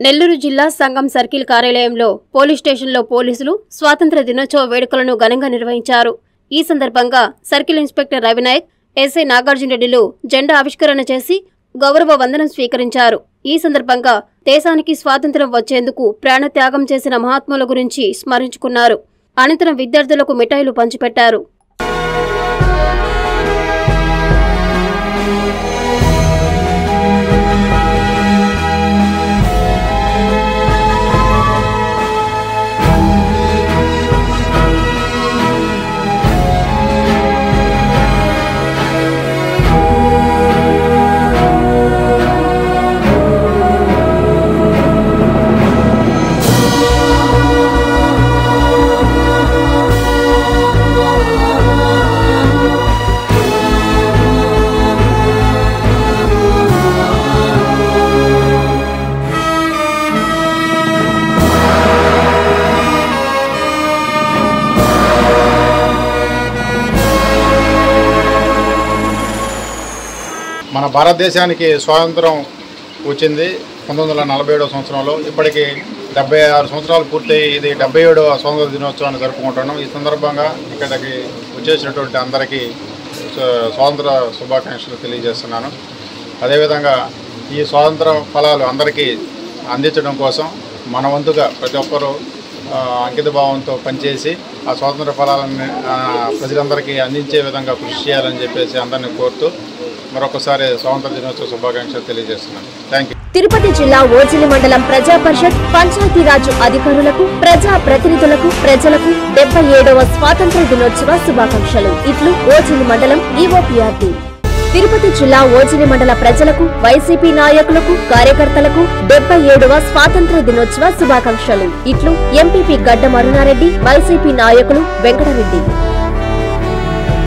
నెల్లూరు జిల్లా సంఘం సర్కిల్ కార్యాలయంలో పోలీస్ స్టేషన్లో పోలీసులు స్వాతంత్ర దినోత్సవ వేడుకలను ఘనంగా నిర్వహించారు ఈ సందర్భంగా సర్కిల్ ఇన్స్పెక్టర్ రవినాయక్ ఎస్ఐ నాగార్జునరెడ్డిలు జెండా ఆవిష్కరణ చేసి గౌరవ వందనం స్వీకరించారు ఈ సందర్భంగా దేశానికి స్వాతంత్ర్యం వచ్చేందుకు ప్రాణత్యాగం చేసిన మహాత్ముల గురించి స్మరించుకున్నారు అనంతరం విద్యార్థులకు మిఠాయిలు పంచిపెట్టారు మన భారతదేశానికి స్వాతంత్రం వచ్చింది పంతొమ్మిది వందల నలభై ఏడవ సంవత్సరంలో ఇప్పటికి డెబ్బై ఆరు సంవత్సరాలు పూర్తయి ఇది డెబ్బై ఏడవ స్వాతంత్ర దినోత్సవాన్ని జరుపుకుంటున్నాం ఈ సందర్భంగా ఇక్కడికి వచ్చేసినటువంటి అందరికీ స్వ- స్వాతంత్ర శుభాకాంక్షలు తెలియజేస్తున్నాను అదేవిధంగా ఈ స్వాతంత్ర ఫలాలు అందరికీ అందించడం కోసం మన వంతుగా ప్రతి ఒక్కరూ ఆ, అంకిత భావంతో పనిచేసి ఆ స్వాతంత్ర ఫలాలను ఆ, ప్రజలందరికీ అందించే విధంగా కృషి చేయాలని చెప్పేసి అందరినీ కోరుతూ మరొకసారి స్వాతంత్ర దినోత్సవ శుభాకాంక్షలు తెలియజేస్తున్నాను థ్యాంక్ యూ తిరుపతి జిల్లా ఓజిలి మండలం ప్రజా పరిషత్ పంచాయతీరాజ్ అధికారులకు ప్రజా ప్రతినిధులకు ప్రజలకు డెబ్బై ఏడవ స్వాతంత్ర దినోత్సవ శుభాకాంక్షలు ఇట్లు ఓజిలి మండలం ఈఓపీఆర్టీ తిరుపతి జిల్లా ఓజిలి మండల ప్రజలకు వైసీపీ నాయకులకు కార్యకర్తలకు డెబ్బై ఏడవ స్వాతంత్ర దినోత్సవ శుభాకాంక్షలు ఇట్లు ఎంపీపీ గడ్డ మరునారెడ్డి వైసీపీ నాయకులు వెంకటరెడ్డి